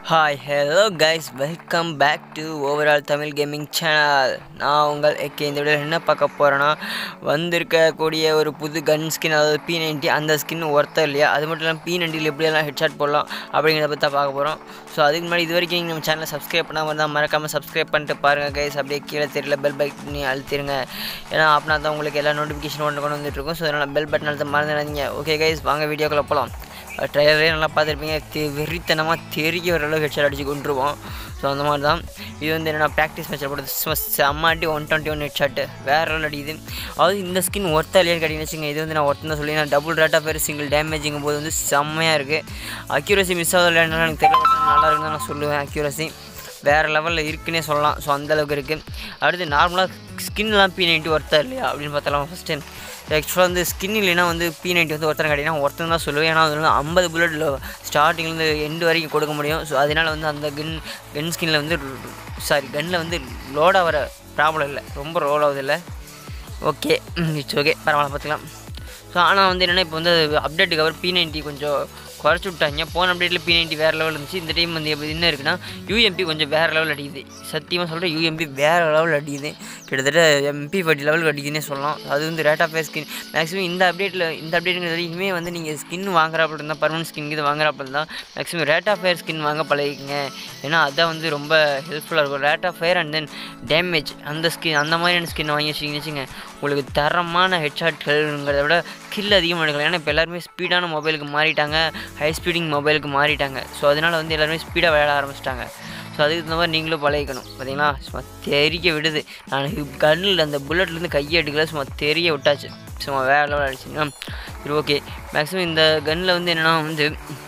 Hi hello guys welcome back to overall Tamil gaming channel நான் உங்கள் AK இந்த வீடியோவில் என்ன பார்க்க போகிறேன்னா வந்திருக்கக்கூடிய ஒரு புது கன் ஸ்கின் அதாவது பி நைன்ட்டி அந்த ஸ்கின் ஒர்த்தர் இல்லையா அது மட்டும் இல்லாமல் பி நைன்ட்டியில் எப்படியெல்லாம் ஹெட்ஷாட் போடலாம் அப்படிங்கிறத பற்றி தான் பார்க்க போகிறோம் ஸோ அதுக்கு முன்னாடி இது வரைக்கும் நீங்கள் நம்ம சேனலை சப்ஸ்கிரைப் பண்ணாமல் இருந்தால் மறக்காமல் சப்ஸ்கிரைப் பண்ணிட்டு பாருங்கள் கைஸ் அப்படியே கீழே தெரியல பெல் பட்டன் அழுத்திருங்க ஏன்னா அப்படின்னா தான் உங்களுக்கு எல்லா நோட்டிஃபிகேஷன் ஒன்று கொண்டு வந்துட்டு இருக்கும் ஸோ அதனால் பெல் பட்டன் அழுத்த மறந்துடாதீங்க ஓகே கைஸ் வாங்க வீடியோக்குள்ளே போகலாம் ட்ரைலரே நல்லா பார்த்துருப்பீங்க தெ வெறித்தனமாக தெரிய வர அளவுக்கு ஹெட்ஷாட் அடிச்சு கொண்டுருவோம் ஸோ அந்த மாதிரி தான் இது வந்து என்னென்னா ப்ராக்டிஸ் மேட்ச்சில் போடுறது சும்மா செம்மாட்டி ஒன் டுவெண்ட்டி ஒன் ஹெட்ஷாட்டு வேறு லெவல் அடிக்குது அதாவது இந்த ஸ்கின் ஒர்த்தா இல்லையான்னு கேட்டிங்கன்னு வச்சுங்க இது வந்து நான் ஒர்த்து தான் சொல்லி நான் double rate of fire single டேமேஜிங்கும் போது வந்து செம்மையாக இருக்குது அக்யூரசி மிஸ் ஆகுது இல்லைன்னா எனக்கு தெரியல but நல்லா இருக்குன்னு நான் சொல்லுவேன் அக்யூரசி வேறு லெவலில் இருக்குன்னே சொல்லலாம் ஸோ அந்தளவுக்கு இருக்குது அடுத்து நார்மலாக ஸ்கின்லாம் பி நைன்ட்டி ஒர்த்தா இல்லையா அப்படின்னு பார்த்தலாம் ஃபஸ்ட்டு ஆக்சுவலாக வந்து ஸ்கின் இல்லைன்னா வந்து பி நைன்ட்டி வந்து ஒருத்தர் கேட்டிங்கன்னா ஒருத்தன் தான் சொல்லுவேன் ஏன்னா அது வந்து ஐம்பது புல்லட் ஸ்டார்டிங்லேருந்து எண்டு வரைக்கும் கொடுக்க முடியும் ஸோ அதனால் வந்து அந்த கன் கன் ஸ்கின்னில் வந்து சாரி கன்னில் வந்து லோடாக வர ப்ராப்ளம் இல்லை ரொம்ப ரோல் ஆகுது இல்லை ஓகே இட்ஸ் ஓகே பரவாயில்ல பார்த்துக்கலாம் ஸோ ஆனால் வந்து என்னென்னா இப்போ வந்து அப்டேட்டுக்கு அப்புறம் பி நைன்ட்டி கொஞ்சம் குறைச்சி விட்டாங்க போன அப்டேட்டில் பி நைன்ட்டி வேறு லெவல் இருந்துச்சு இந்த டைம் வந்து எப்படி என்ன இருக்குன்னா யூஎம்பி கொஞ்சம் வேறு லெவல் அடிக்குது சத்தியமாக சொல்கிறேன் யூஎம்பி வேறு லெவல் அடிக்குது கிட்டத்தட்ட எம்பி ஃபார்ட்டி லெவலுக்கு அடிக்குதுன்னே சொல்லலாம் அது வந்து ரேட் ஆஃப் ஸ்கின் மேக்ஸிமம் இந்த அப்டேட்டில் இந்த அப்டேட்டுங்கிறது வரைக்குமே வந்து நீங்கள் ஸ்கின் வாங்குறாப்புல இருந்தால் பர்மனன்ட் ஸ்கின் இது வாங்குறாப்புல இருந்தால் maximum rate of fire skin வாங்க பழகிக்கங்க ஏன்னா அதான் வந்து ரொம்ப ஹெல்ப்ஃபுல்லாக இருக்கும் rate of fire and then damage அந்த ஸ்கின் அந்த மாதிரியான ஸ்கின் வாங்கி வச்சிங்கன்னு வச்சுங்க உங்களுக்கு தரமான ஹெட்ஷாட்கள்ங்கிறத விட கில் அதிகமாக எடுக்கலாம் ஏன்னா இப்போ எல்லாருமே ஸ்பீடான மொபைலுக்கு மாறிட்டாங்க ஹை ஸ்பீடிங் மொபைலுக்கு மாறிட்டாங்க ஸோ அதனால் வந்து எல்லாருமே ஸ்பீடாக விளையாட ஆரம்பிச்சிட்டாங்க ஸோ அதுக்கு தகுந்த மாதிரி நீங்களும் பழகிக்கணும் பார்த்தீங்களா சும்மா தெரிய விடுது நான் கன்னில் அந்த புல்லட்லேருந்து கையை எடுக்கல சும்மா தெரிய விட்டாச்சு சும்மா வேற லெவல் அடிச்சுங்க சரி ஓகே மேக்ஸிமம் இந்த கன்னில் வந்து என்னென்னா வந்து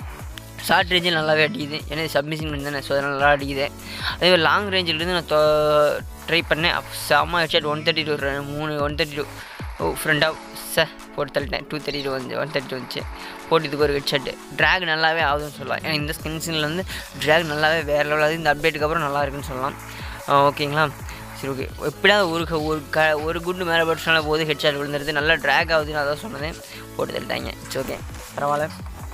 ஷார்ட் ரேஞ்சில் நல்லாவே அடிக்குது ஏன்னா சப்மிஷன் தானே ஸோ அதனால் நல்லா அடிக்குது அதே மாதிரி லாங் ரேஞ்சிலேருந்து நான் ட்ரை பண்ணேன் செம்ம ஹெட்ஷாட் ஒன் தேர்ட்டி டூ மூணு ஒன் தேர்ட்டி டூ ஓ ஃப்ரெண்டாக ச போட்டு தள்ளிட்டேன் டூ தேர்ட்டி டூ வந்து ஒன் தேர்ட்டி வந்துச்சு போட்டு இதுக்கு ஒரு ஹெட்ஷெட்டு ட்ராக் நல்லாவே ஆகுதுன்னு சொல்லலாம் ஏன்னா இந்த ஸ்கின்ஸில் வந்து ட்ராக் நல்லாவே வேறு லெவல் ஆகுது இந்த அப்டேட்டுக்கு அப்புறம் நல்லா இருக்குன்னு சொல்லலாம் ஓகேங்களா சரி ஓகே எப்படியாவது ஒரு க- ஒரு க ஒரு குண்டு மேலே பட்சனால போது ஹெட்ஷாட் விழுந்துருது நல்லா ட்ராக் ஆகுதுன்னு அதான் சொன்னேன் போட்டு தள்ளிட்டாங்க இட்ஸ் ஓகே பரவாயில்ல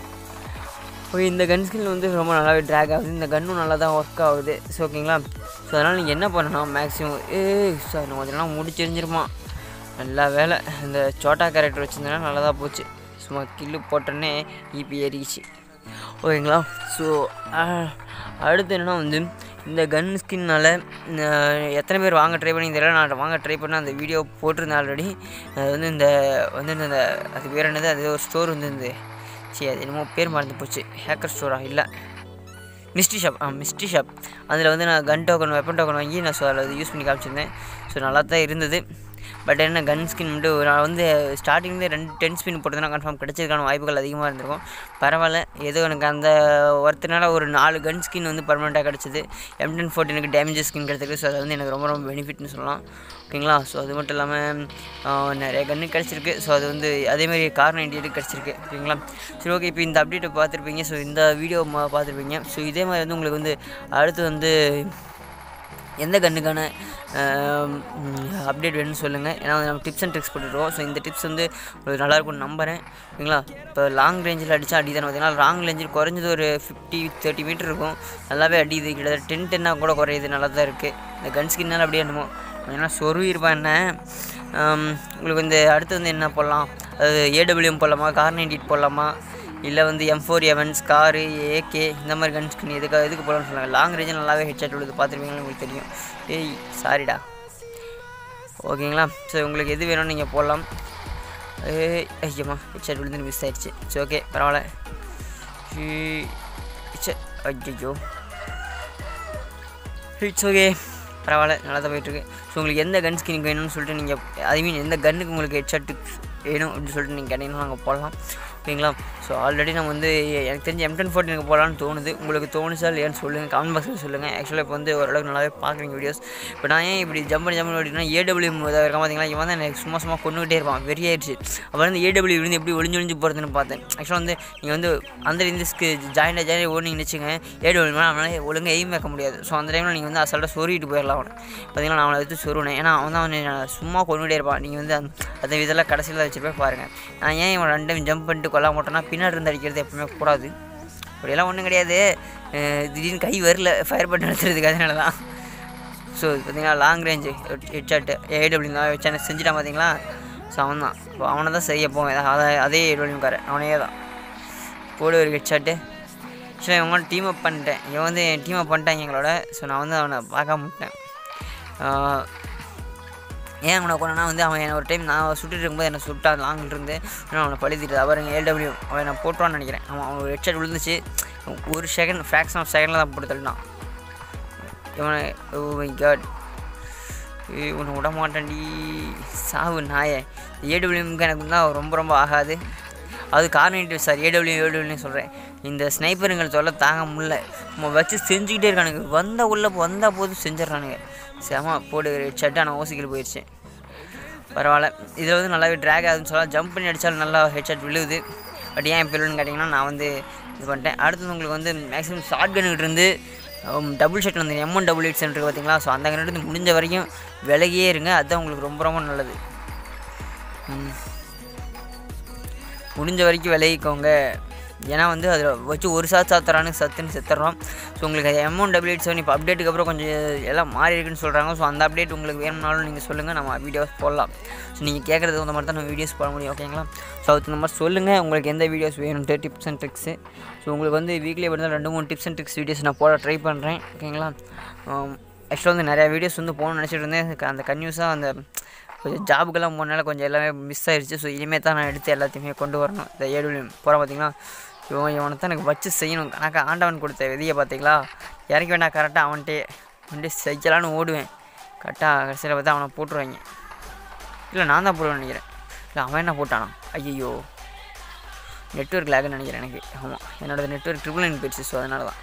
ஓகே இந்த கன் ஸ்கின் வந்து ரொம்ப நல்லாவே ட்ராக் ஆகுது இந்த கன்னும் நல்லா தான் ஒர்க் ஆகுது ஸோ ஓகேங்களா ஸோ அதனால் நீங்கள் என்ன பண்ணணும் மேக்ஸிமம் ஏய் சார் நம்ம அதெல்லாம் முடிச்சிருந்துருமா நல்லா வேலை இந்த சோட்டா கேரக்டர் வச்சுருந்தேன்னா நல்லா தான் போச்சு சும்மா கில்லு போட்டோன்னே இபி ஏறிச்சு ஓகேங்களா ஸோ அடுத்து என்னென்னா வந்து இந்த கன் ஸ்கின்னால் எத்தனை பேர் வாங்க ட்ரை பண்ணி தெரியல நான் வாங்க ட்ரை பண்ண அந்த வீடியோ போட்டிருந்தேன் ஆல்ரெடி அது வந்து இந்த வந்து இந்த அது பேர் என்னது அது ஒரு ஸ்டோர் வந்து இந்த சரி அது என்னமோ பேர் மறந்து போச்சு ஹேக்கர் ஸ்டோரா இல்லை மிஸ்ட்ரி ஷாப் ஆ மிஸ்ட்ரி ஷாப் அதில் வந்து நான் கன் டோக்கன் வெப்பன் டோக்கன் வாங்கி நான் ஸோ அதில் யூஸ் பண்ணி காமிச்சிருந்தேன் ஸோ நல்லா தான் இருந்தது பட் என்ன கன் ஸ்கின் மட்டும் நான் வந்து ஸ்டார்டிங்லேயே ரெண்டு டென் ஸ்பின் போட்டதுனா கன்ஃபார்ம் கிடச்சதுக்கான வாய்ப்புகள் அதிகமாக இருந்திருக்கும் பரவாயில்ல ஏதோ எனக்கு அந்த ஒருத்தனால ஒரு நாலு கன் ஸ்கின் வந்து பர்மனெண்ட்டாக கிடச்சிது எம் டென் ஃபோர்டீனுக்கு டேமேஜ் ஸ்கின் கிடச்சிருக்கு ஸோ அது வந்து எனக்கு ரொம்ப ரொம்ப பெனிஃபிட்னு சொல்லலாம் ஓகேங்களா ஸோ அது மட்டும் இல்லாமல் நிறைய கன்று கிடச்சிருக்கு ஸோ அது வந்து அதேமாதிரி கார் நைன்டி எயிட் கிடச்சிருக்கு ஓகேங்களா சரி ஓகே இப்போ இந்த அப்டேட்டை பார்த்துருப்பீங்க ஸோ இந்த வீடியோ பார்த்துருப்பீங்க ஸோ இதே மாதிரி வந்து உங்களுக்கு வந்து அடுத்து வந்து எந்த கண்ணுக்கான அப்டேட் வேணும்னு சொல்லுங்கள் ஏன்னா வந்து நம்ம டிப்ஸ் அண்ட் ட்ரிக்ஸ் போட்டுருவோம் ஸோ இந்த டிப்ஸ் வந்து உங்களுக்கு நல்லா இருக்கும்னு நம்புகிறேன் ஓகேங்களா இப்போ லாங் ரேஞ்சில் அடித்தா அடி தானே பார்த்தீங்கன்னா லாங் ரேஞ்சில் குறைஞ்சது ஒரு ஃபிஃப்டி தேர்ட்டி மீட்டர் இருக்கும் நல்லாவே அடியுது கிட்டத்தட்ட டென் டென்னாக கூட குறையுது நல்லா தான் இருக்குது இந்த கன் ஸ்கின்னால் அப்படியே என்னமோ ஏன்னா சொருவிருப்பா என்ன ஆம், உங்களுக்கு வந்து அடுத்து வந்து என்ன போடலாம் அது ஏடபிள்யூஎம் போடலாமா கார் நைன்டி போடலாமா இல்லை வந்து எம் ஃபோர் எவன்ஸ் காரு ஏகே இந்த மாதிரி கன் ஸ்கின் எதுக்கு எதுக்கு போடலாம்னு சொல்லுங்கள் லாங் ரேஞ்சில் நல்லாவே ஹெட்ஷாட் விழுது பார்த்துருப்பீங்கன்னு உங்களுக்கு தெரியும் ஏய் சாரிடா ஓகேங்களா ஸோ உங்களுக்கு எது வேணும்னு நீங்கள் போடலாம் ஏய் ஐயம்மா ஹெட்ஷாட் விழுந்து மிஸ் ஆயிடுச்சு சரி ஓகே பரவாயில்ல ஐயோ இட்ஸ் ஓகே பரவாயில்ல நல்லா தான் போயிட்டுருக்கு ஸோ உங்களுக்கு எந்த கன் ஸ்கின் வேணும்னு சொல்லிட்டு நீங்கள் ஐ மீன் எந்த கன்னுக்கு உங்களுக்கு ஹெட்ஷாட் வேணும் அப்படின்னு சொல்லிட்டு நீங்கள் கேட்டீங்கன்னா நாங்கள் போடலாம் ஓகேங்களா ஸோ ஆல்ரெடி நம்ம வந்து எனக்கு தெரிஞ்ச எம் டென் ஃபோர்ட்டி எனக்கு போடலான்னு தோணுது உங்களுக்கு தோணுச்சா இல்லையான்னு சொல்லுங்கள் கமெண்ட் பாக்ஸில் சொல்லுங்கள் ஆக்சுவலாக இப்போ வந்து ஓரளவுக்கு நல்லாவே பார்க்குறீங்க வீடியோஸ் இப்போ நான் ஏன் இப்படி ஜம்ப் பண்ணி ஜம்ப் பண்ணி ஓடினா ஏடபிள்யூ இதாக இருக்க பார்த்தீங்களா இவன் தான் எனக்கு சும்மா சும்மா கொண்டுகிட்டே இருப்பான் வெறியாயிடுச்சு அப்புறம் வந்து ஏடபிள்யூ இருந்து எப்படி ஒளிஞ்சு ஒளிஞ்சு போகிறதுன்னு பார்த்தேன் ஆக்சுவலாக வந்து நீங்கள் வந்து அந்த இந்த ஜாயிண்டாக ஜாயின் ஓடினீங்கன்னு வச்சுங்க ஏடபிள்யூ அவனால் ஒழுங்காக எய்ம் வைக்க முடியாது ஸோ அந்த டைமில் நீங்கள் வந்து அசால்ட்டாக சொருகிட்டு போயிடலாம் அவனை பார்த்தீங்களா நான் அவனை எடுத்து சொருவினேன் ஏன்னா அவன் தான் அவனை சும்மா கொண்டுகிட்டே இருப்பான் நீங்கள் வந்து அந்த அந்த இதெல்லாம் கடைசியில் வச்சுருப்பே பாருங்கள் நான் ஏன் இவன் ரெண்டு டைம் ஜம்ப் பண்ணிட்டு கொல்ல மாட்டேன்னா பின்னாடி இருந்து அடிக்கிறது எப்பவுமே கூடாது அப்படியெல்லாம் ஒன்றும் கிடையாது அஹ் திடீர்னு கை வரல ஃபயர் பட்டன் எடுத்துறதுக்கு அதனால தான் ஸோ இது பார்த்தீங்கன்னா லாங் ரேஞ்சு ஹெட்ஷாட்டு ஏடபிள்யூ தான் வச்சு செஞ்சுட்டான் பார்த்தீங்களா ஸோ அவன் தான் இப்போ அவனை தான் செய்ய போவேன் அதே அதே ஏடபிள்யூக்காரன் அவனே தான் போடு ஒரு ஹெட்ஷாட்டு ஆக்சுவலாக இவங்க டீம் அப் பண்ணிட்டேன் இவன் வந்து டீம் அப் பண்ணிட்டாங்க எங்களோட ஸோ நான் வந்து அவனை பார்க்காம விட்டேன் ஆஹ் ஏன் அவனை கொண்டனா வந்து அவன் என்னை ஒரு டைம் நான் சுட்டுட்டு இருக்கும்போது என்னை சுட்டான் லாங்கில் இருந்து நான் அவனை பழுத்திட்டு அவருங்க ஏடபிள்யூ அவன் நான் போட்டுவான்னு நினைக்கிறேன் அவன் அவன் ஒரு ஹெட்ஷாட் விழுந்துச்சு ஒரு செகண்ட் ஃப்ராக்ஷன் ஆஃப் செகண்டில் தான் போட்டு தள்ளினான் இவனை ஓ மை காட் உன்னை விட மாட்டேன்டி சாவு நாயே ஏடபிள்யூமுக்கு எனக்கு தான் ரொம்ப ரொம்ப ஆகாது அது கார்னேட்டிவ் சார் ஏடபிள்யூ ஏடபிள்யூன்னு சொல்கிறேன் இந்த ஸ்னைப்பருங்கள் சொல்ல தாங்க முடியல நம்ம வச்சு செஞ்சுக்கிட்டே இருக்கானுங்க வந்த உள்ள வந்தால் போது செஞ்சிடறானுங்க செம போடு ஹெட்ஷாட்டு ஆனால் ஓசிக்கில் போயிடுச்சு பரவாயில்ல இதில் வந்து நல்லாவே ட்ராக் ஆகுதுன்னு சொல்லலாம் ஜம்ப் பண்ணி அடித்தாலும் நல்லா ஹெட்ஷாட் விழுவுது பட் ஏன் இப்போ விழுன்னு கேட்டிங்கன்னா நான் வந்து இது பண்ணிட்டேன் அடுத்தது உங்களுக்கு வந்து மேக்ஸிமம் ஷார்ட் கன்னுக்கிட்ட இருந்து டபுள் ஷர்ட் வந்து M one double eight centre பார்த்தீங்களா ஸோ அந்த கண்ணிட்டு முடிஞ்ச வரைக்கும் விலகியே இருங்க அதுதான் உங்களுக்கு ரொம்ப ரொம்ப நல்லது ம். முடிஞ்ச வரைக்கும் விலகிக்கோங்க ஏன்னா வந்து அதில் வச்சு ஒரு சாத்து சாத்துறானு சத்துன்னு செத்துறோம் ஸோ உங்களுக்கு எம்ஒன் டபுள் எயிட் செவன் இப்போ அப்டேட்டுக்கு அப்புறம் கொஞ்சம் எல்லாம் மாறி இருக்குன்னு சொல்கிறாங்க ஸோ அந்த அப்டேட் உங்களுக்கு வேணும்னாலும் நீங்கள் சொல்லுங்கள் நம்ம வீடியோஸ் போடலாம் ஸோ நீங்கள் கேட்குறது அந்த மாதிரி தான் நம்ம வீடியோஸ் போட முடியும் ஓகேங்களா ஸோ அதுக்கு இந்த மாதிரி சொல்லுங்கள் உங்களுக்கு எந்த வீடியோஸ் வேணும்ட்டு டிப்ஸ் அண்ட் ட்ரிக்ஸு ஸோ உங்களுக்கு வந்து வீக்லி வந்து ரெண்டு மூணு டிப்ஸ் அண்ட் ட்ரிக்ஸ் வீடியோஸ் நான் போட ட்ரை பண்ணுறேன் ஓகேங்களா ஆக்சுவலாக வந்து நிறையா வீடியோஸ் வந்து போகணும்னு நினச்சிட்டு இருந்தேன் அந்த கன்யூஸாக அந்த கொஞ்சம் ஜாபுக்கெல்லாம் போனால கொஞ்சம் எல்லாமே மிஸ் ஆயிடுச்சு ஸோ இனிமேல் தான் நான் எடுத்து எல்லாத்தையுமே கொண்டு வரணும் இந்த ஏழு போகிறேன் பார்த்தீங்களா இவன் இவனை தான் எனக்கு வச்சு செய்யணும் கணக்கு ஆண்டவன் கொடுத்த விதியை பார்த்தீங்களா இறக்கி வேண்டாம் கரெக்டாக அவன்கிட்டே வந்துட்டு செய்யலான்னு ஓடுவேன் கரெக்டாக கடைசியில் பார்த்தா அவனை போட்டுருவாங்க இல்லை நான் தான் போடுவேன்னு நினைக்கிறேன் இல்லை அவன் என்ன போட்டானா ஐயோ நெட்ஒர்க் லேக்குன்னு நினைக்கிறேன் எனக்கு ஆமாம் என்னோடய நெட்ஒர்க் ட்ரிபிள் நைன் போயிடுச்சு ஸோ அதனால தான்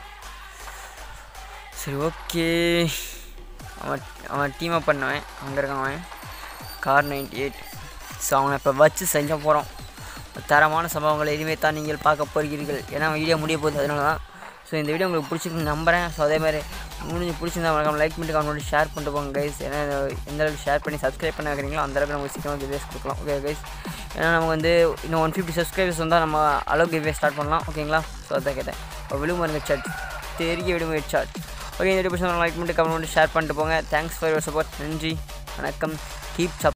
சரி ஓகே அவன் அவன் டீம் அப் பண்ணவன் அங்கே இருக்கான் அவன் கார் நைன்டி எயிட் ஸோ அவனை இப்போ வச்சு செஞ்ச போகிறோம் தரமான சம்பவங்களை இனிமேல் தான் நீங்கள் பார்க்க போகிறீர்கள் ஏன்னா வீடியோ முடிய போகுது அதனால தான் ஸோ இந்த வீடியோ உங்களுக்கு பிடிச்சிருக்கு நம்புறேன் ஸோ அதே மாதிரி முடிஞ்சு பிடிச்சிருந்தா வணக்கம் லைக் பண்ணிட்டு கமெண்ட் ஷேர் பண்ணிட்டு போங்க கைஸ் ஏன்னா இது எந்த அளவுக்கு ஷேர் பண்ணி சப்ஸ்கிரைப் பண்ண வைக்கிறீங்களோ அந்த அளவுக்கு நமக்கு சீக்கிரமாக கிவ்வேஸ் கொடுக்கலாம் ஓகே கைஸ் ஏன்னா நமக்கு வந்து இன்னும் ஒன் ஃபிஃப்டி சப்ஸ்கிரைபர்ஸ் வந்தால் நம்ம அளவு கிவ்வே ஸ்டார்ட் பண்ணலாம் ஓகேங்களா ஸோ அதான் கேட்டேன் இப்போ விழுமருங்க சாட் தெரிய விடுமுறை சாட் ஓகே இந்த வீடியோ லைக் பண்ணிட்டு கமெண்ட் பண்ணிட்டு ஷேர் பண்ணிட்டு போங்க தேங்க்ஸ் ஃபார் யுவர் சப்போர்ட் நன்றி வணக்கம் கீப் சப்